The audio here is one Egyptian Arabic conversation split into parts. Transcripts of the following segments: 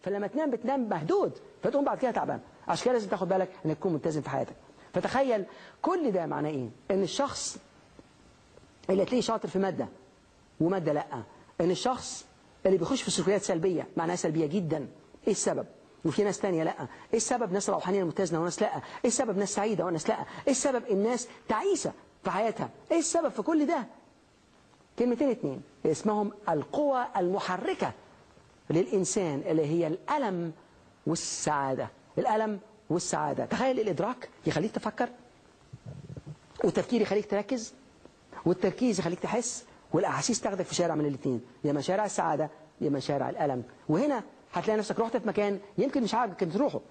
فلما تنام بتنام مهدود فتقوم بعد كده تعبان عشان كده لازم تاخد بالك انك تكون ملتزم في حياتك فتخيل كل ده معناه ايه ان الشخص اللي تلاقيه شاطر في مادة ومادة لا ان الشخص اللي بيخش في سلوكيات سلبية معناها سلبية جدا ايه السبب وفي ناس تانية لا ايه السبب ناس روحانية متزنة وناس لا ايه السبب ناس سعيدة وناس لا ايه السبب الناس تعيسة في حياتها ايه السبب في كل ده كلمتين اتنين اسمهم القوى المحركة للإنسان اللي هي الألم والسعادة الألم والسعادة تخيل الإدراك يخليك تفكر والتفكير يخليك تركز والتركيز يخليك تحس والأحاسيس تاخدك في شارع من الاثنين يا مشارع السعادة يا مشارع الألم وهنا هتلاقي نفسك رحت في مكان يمكن مش عارف كنت تروحه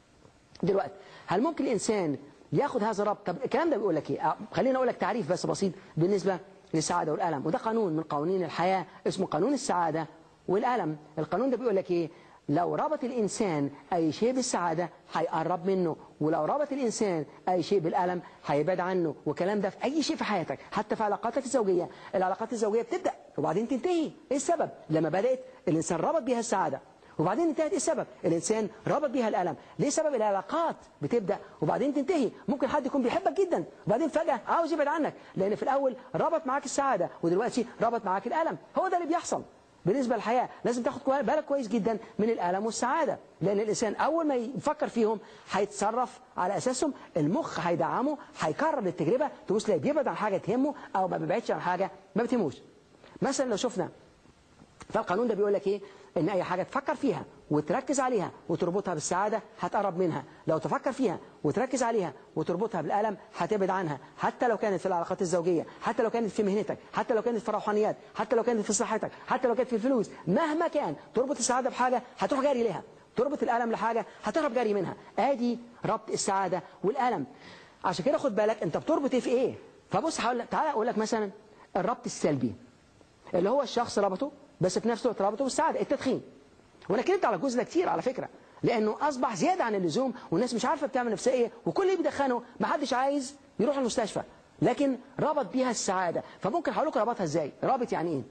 دلوقتي هل ممكن الإنسان ياخد هذا الربط طب الكلام ده بيقول لك ايه آه، خليني اقول لك تعريف بس بسيط بالنسبة للسعادة والألم وده قانون من قوانين الحياة اسمه قانون السعادة والألم القانون ده بيقول لك ايه لو ربط الإنسان أي شيء بالسعادة هيقرب منه ولو ربط الإنسان أي شيء بالألم هيبعد عنه والكلام ده في أي شيء في حياتك حتى في علاقاتك الزوجية العلاقات الزوجية بتبدأ وبعدين تنتهي إيه السبب لما بدأت الإنسان ربط بيها السعادة وبعدين انتهت ايه السبب الانسان ربط بيها الالم ليه سبب العلاقات بتبدا وبعدين تنتهي ممكن حد يكون بيحبك جدا وبعدين فجاه عاوز يبعد عنك لان في الاول ربط معاك السعاده ودلوقتي ربط معاك الالم هو ده اللي بيحصل بالنسبة للحياة لازم تاخد كوي- بالك كويس جدا من الألم والسعادة لأن الإنسان أول ما يفكر فيهم هيتصرف على أساسهم المخ هيدعمه هيكرر التجربة تبص تلاقيه بيبعد عن حاجة تهمه أو ما بيبعدش عن حاجة ما بتهموش مثلا لو شفنا فالقانون ده بيقول لك ايه ان اي حاجة تفكر فيها وتركز عليها وتربطها بالسعادة هتقرب منها لو تفكر فيها وتركز عليها وتربطها بالألم هتبعد عنها حتى لو كانت في العلاقات الزوجية حتى لو كانت في مهنتك حتى لو كانت في روحانيات حتى لو كانت في صحتك حتى لو كانت في الفلوس مهما كان تربط السعادة بحاجة هتروح جاري ليها تربط الألم لحاجة هتهرب جاري منها ادي ربط السعادة والألم عشان كده خد بالك انت بتربط ايه في ايه فبص هقول لك تعالى اقول لك مثلا الربط السلبي اللي هو الشخص ربطه بس في نفس الوقت ربطه بالسعادة التدخين وانا كلمت على الجزء ده كتير على فكرة لانه اصبح زيادة عن اللزوم والناس مش عارفة بتعمل نفسها ايه وكل اللي بيدخنه ما حدش عايز يروح المستشفى لكن ربط بيها السعادة فممكن هقول لكم ربطها ازاي رابط يعني ايه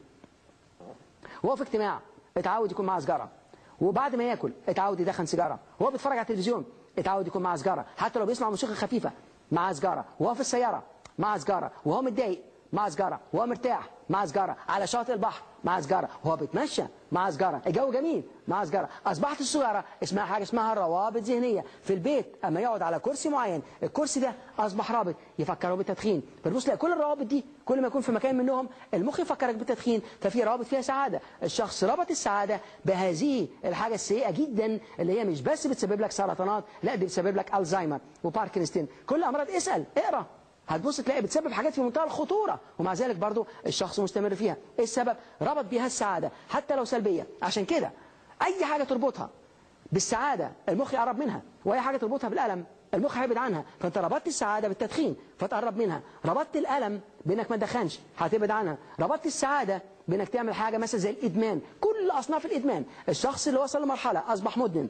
وهو في اجتماع اتعود يكون معاه سجارة وبعد ما ياكل اتعود يدخن سيجارة وهو بيتفرج على التلفزيون اتعود يكون معاه سجارة حتى لو بيسمع موسيقى خفيفة معاه سجارة وهو في السيارة معاه سجارة وهو متضايق مع سجارة وهو مرتاح مع سجارة على شاطئ البحر مع سجارة وهو بيتمشى مع سجارة الجو جميل مع سجارة أصبحت السجارة اسمها حاجة اسمها روابط ذهنية في البيت أما يقعد على كرسي معين الكرسي ده أصبح رابط يفكره بالتدخين فتبص لا كل الروابط دي كل ما يكون في مكان منهم المخ يفكرك بالتدخين ففي روابط فيها سعادة الشخص ربط السعادة بهذه الحاجة السيئة جدا اللي هي مش بس بتسبب لك سرطانات لا دي بتسبب لك ألزهايمر وباركنستين كل أمراض اسأل اقرأ هتبص تلاقي بتسبب حاجات في منتهى الخطورة ومع ذلك برضو الشخص مستمر فيها ايه السبب ربط بيها السعادة حتى لو سلبية عشان كده اي حاجة تربطها بالسعادة المخ يقرب منها واي حاجة تربطها بالألم المخ هيبعد عنها فانت ربطت السعادة بالتدخين فتقرب منها ربطت الألم بانك ما تدخنش هتبعد عنها ربطت السعادة بانك تعمل حاجة مثلا زي الإدمان كل أصناف الإدمان الشخص اللي وصل لمرحلة أصبح مدمن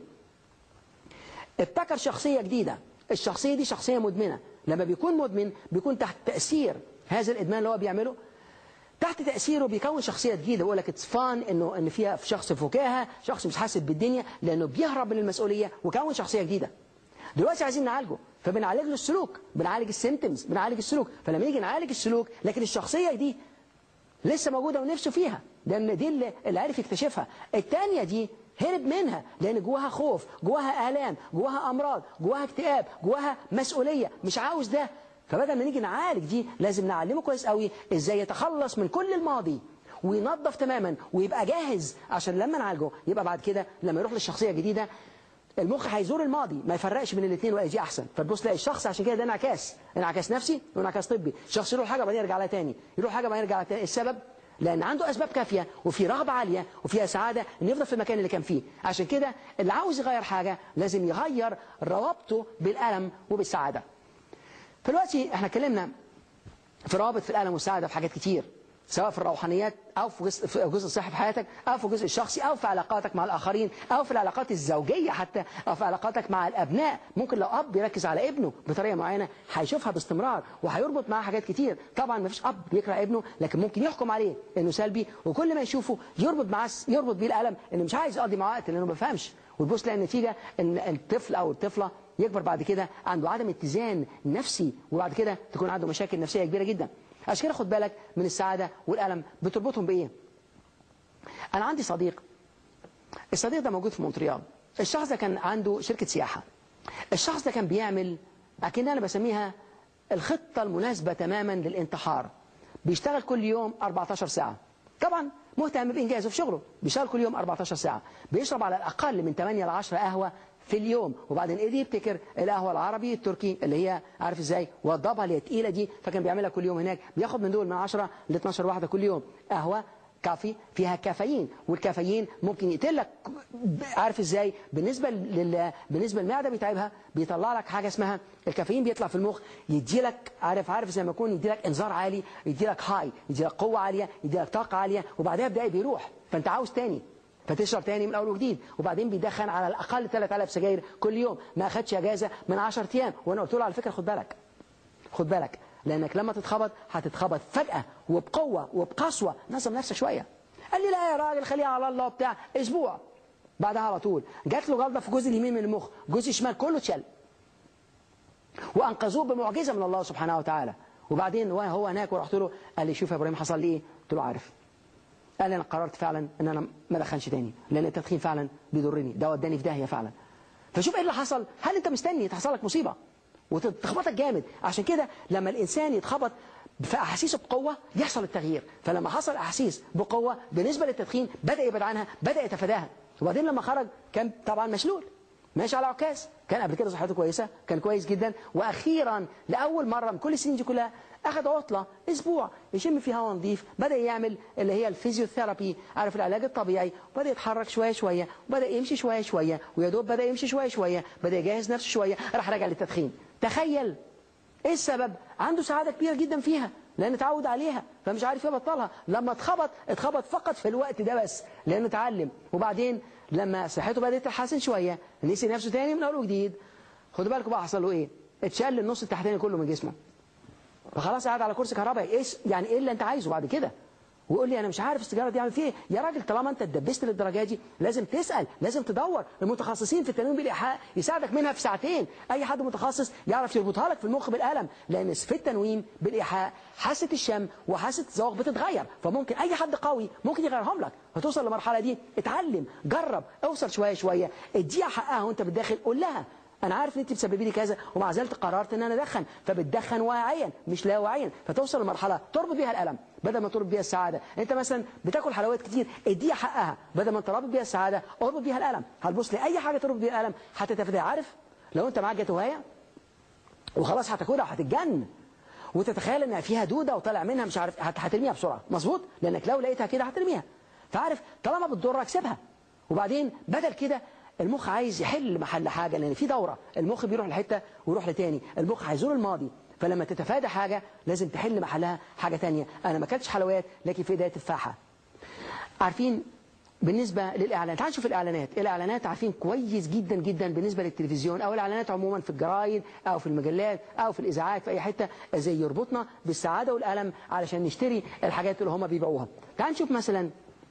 ابتكر شخصية جديدة الشخصية دي شخصية مدمنة لما بيكون مدمن بيكون تحت تأثير هذا الإدمان اللي هو بيعمله تحت تأثيره بيكون شخصية جديدة بيقول لك اتس فان انه ان فيها شخص فكاهة شخص مش حاسس بالدنيا لانه بيهرب من المسؤولية وكون شخصية جديدة دلوقتي عايزين نعالجه فبنعالج له السلوك بنعالج السيمتمز بنعالج السلوك فلما نيجي نعالج السلوك لكن الشخصية دي لسه موجودة ونفسه فيها لأن دي اللي, اللي عرف يكتشفها التانية دي هرب منها لأن جواها خوف جواها آلام جواها أمراض جواها اكتئاب جواها مسؤولية مش عاوز ده فبدل ما نيجي نعالج دي لازم نعلمه كويس قوي ازاي يتخلص من كل الماضي وينظف تماما ويبقى جاهز عشان لما نعالجه يبقى بعد كده لما يروح للشخصية الجديدة المخ هيزور الماضي ما يفرقش بين الاثنين ولا دي احسن فتبص تلاقي الشخص عشان كده ده انعكاس انعكاس نفسي وانعكاس طبي شخص يروح حاجه بعدين يرجع لها تاني يروح حاجه بعدين يرجع لها تاني السبب لان عنده اسباب كافيه وفي رغبه عاليه وفيها سعاده انه يفضل في المكان اللي كان فيه عشان كده اللي عاوز يغير حاجه لازم يغير روابطه بالالم وبالسعاده فدلوقتي احنا اتكلمنا في روابط في الالم والسعاده في حاجات كتير سواء في الروحانيات أو في جزء, في جزء الصحي في حياتك أو في الجزء الشخصي أو في علاقاتك مع الآخرين أو في العلاقات الزوجية حتى أو في علاقاتك مع الأبناء ممكن لو أب يركز على ابنه بطريقة معينة هيشوفها باستمرار وهيربط معاه حاجات كتير طبعا ما فيش أب بيكره ابنه لكن ممكن يحكم عليه إنه سلبي وكل ما يشوفه يربط معاه يربط بيه الألم إنه مش عايز يقضي معاه وقت لأنه ما بيفهمش وتبص تلاقي النتيجة إن الطفل أو الطفلة يكبر بعد كده عنده عدم اتزان نفسي وبعد كده تكون عنده مشاكل نفسية كبيرة جدا عشان كده خد بالك من السعادة والألم بتربطهم بإيه أنا عندي صديق الصديق ده موجود في مونتريال الشخص ده كان عنده شركة سياحة الشخص ده كان بيعمل أكن أنا بسميها الخطة المناسبة تماما للانتحار بيشتغل كل يوم 14 ساعة طبعا مهتم بإنجازه في شغله بيشتغل كل يوم 14 ساعة بيشرب على الأقل من 8 ل 10 قهوة في اليوم وبعدين ايه دي يبتكر القهوه العربي التركي اللي هي عارف ازاي وضبها اللي هي تقيله دي فكان بيعملها كل يوم هناك بياخد من دول من 10 ل 12 واحده كل يوم قهوه كافي فيها كافيين والكافيين ممكن يقتلك عارف ازاي بالنسبه لل... بالنسبه للمعده بيتعبها بيطلع لك حاجه اسمها الكافيين بيطلع في المخ يدي لك عارف عارف زي ما يكون يدي لك انذار عالي يدي لك هاي يدي لك قوه عاليه يدي لك طاقه عاليه وبعدها بدقايق بيروح فانت عاوز تاني فتشرب تاني من اول وجديد وبعدين بيدخن على الاقل 3000 سجاير كل يوم ما اخدش اجازه من 10 ايام وانا قلت له على فكره خد بالك خد بالك لانك لما تتخبط هتتخبط فجاه وبقوه وبقسوه نظم نفسك شويه قال لي لا يا راجل خليها على الله وبتاع اسبوع بعدها على طول جات له جلطه في الجزء اليمين من المخ الجزء الشمال كله اتشل وانقذوه بمعجزه من الله سبحانه وتعالى وبعدين وهو هناك ورحت له قال لي شوف يا ابراهيم حصل لي ايه قلت له عارف قال لي انا قررت فعلا ان انا ما ادخنش تاني لان التدخين فعلا بيضرني ده وداني في داهيه فعلا فشوف ايه اللي حصل هل انت مستني تحصل لك مصيبه وتخبطك جامد عشان كده لما الانسان يتخبط في احاسيسه بقوه يحصل التغيير فلما حصل احاسيس بقوه بالنسبه للتدخين بدا يبعد عنها بدا يتفاداها وبعدين لما خرج كان طبعا مشلول ماشي على عكاز كان قبل كده صحته كويسه كان كويس جدا واخيرا لاول مره من كل السنين دي كلها أخذ عطلة أسبوع يشم فيه هواء نظيف بدأ يعمل اللي هي الفيزيوثيرابي عارف العلاج الطبيعي وبدأ يتحرك شوية شوية وبدأ يمشي شوية شوية ويا دوب بدأ يمشي شوية شوية بدأ يجهز نفسه شوية راح راجع للتدخين تخيل ايه السبب عنده سعادة كبيرة جدا فيها لأنه اتعود عليها فمش عارف يبطلها لما اتخبط اتخبط فقط في الوقت ده بس لأنه اتعلم وبعدين لما صحته بدأت تتحسن شوية نسي نفسه تاني من أول وجديد خدوا بالكم بقى حصل له ايه اتشال النص التحتاني كله من جسمه فخلاص قاعد على كرسي كهربائي ايه يعني ايه اللي انت عايزه بعد كده ويقول لي انا مش عارف السيجاره دي اعمل فيها ايه يا راجل طالما انت اتدبست للدرجه دي لازم تسال لازم تدور المتخصصين في التنويم بالايحاء يساعدك منها في ساعتين اي حد متخصص يعرف يربطها لك في المخ بالقلم لان في التنويم بالايحاء حاسه الشم وحاسه الذوق بتتغير فممكن اي حد قوي ممكن يغيرهم لك فتوصل للمرحله دي اتعلم جرب اوصل شويه شويه اديها حقها وانت بالداخل قول لها انا عارف ان انت بتسببي لي كذا ومع ذلك قررت ان انا ادخن فبتدخن واعيا مش لا واعيا فتوصل لمرحله تربط بيها الالم بدل ما تربط بيها السعاده انت مثلا بتاكل حلويات كتير اديها حقها بدل ما تربط بيها السعاده اربط بيها الالم هتبص لاي حاجه تربط بيها الالم هتتفادى عارف لو انت معاك جاتوهايه وخلاص هتاكلها هتتجن وتتخيل انها فيها دوده وطالع منها مش عارف هترميها بسرعه مظبوط لانك لو لقيتها كده هترميها فعارف طالما بتضرك سيبها وبعدين بدل كده المخ عايز يحل محل حاجة لأن في دورة المخ بيروح لحتة ويروح لتاني المخ هيزور الماضي فلما تتفادى حاجة لازم تحل محلها حاجة تانية أنا ما اكلتش حلويات لكن في ايديا تفاحة عارفين بالنسبة للإعلانات تعالوا نشوف الإعلانات الإعلانات عارفين كويس جدا جدا بالنسبة للتلفزيون أو الإعلانات عموما في الجرايد أو في المجلات أو في الإذاعات في أي حتة زي يربطنا بالسعادة والألم علشان نشتري الحاجات اللي هم بيبيعوها تعالوا نشوف مثلا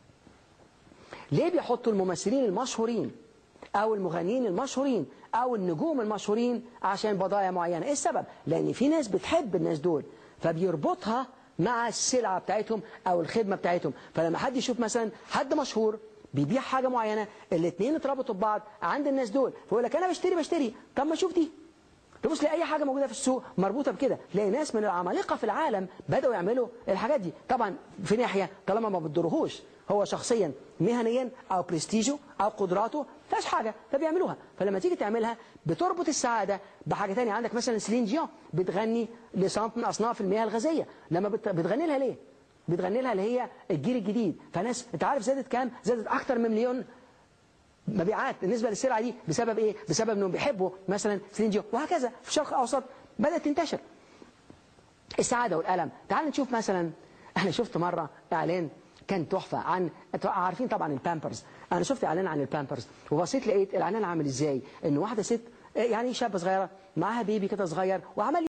ليه بيحطوا الممثلين المشهورين أو المغنيين المشهورين أو النجوم المشهورين عشان بضايا معينة إيه السبب؟ لأن في ناس بتحب الناس دول فبيربطها مع السلعة بتاعتهم أو الخدمة بتاعتهم فلما حد يشوف مثلا حد مشهور بيبيع حاجة معينة الاثنين اتربطوا ببعض عند الناس دول فيقول لك أنا بشتري بشتري طب ما شوف دي تبص لأي حاجة موجودة في السوق مربوطة بكده تلاقي ناس من العمالقة في العالم بدأوا يعملوا الحاجات دي طبعا في ناحية طالما ما بتضرهوش هو شخصيا مهنيا أو برستيجه أو قدراته فاش حاجة فبيعملوها فلما تيجي تعملها بتربط السعادة بحاجة تانية عندك مثلا سلين جيون بتغني لصنف من أصناف المياه الغازية لما بتغني لها ليه بتغني لها اللي هي الجيل الجديد فناس انت عارف زادت كام زادت أكتر من مليون مبيعات بالنسبة للسلعة دي بسبب ايه بسبب انهم بيحبوا مثلا سلين جيون وهكذا في الشرق الاوسط بدأت تنتشر السعادة والألم تعال نشوف مثلا انا شفت مره اعلان كان تحفه عن انتوا عارفين طبعا البامبرز انا شفت اعلان عن البامبرز وبصيت لقيت الاعلان عامل ازاي ان واحده ست يعني شابه صغيره معاها بيبي كده صغير وعمل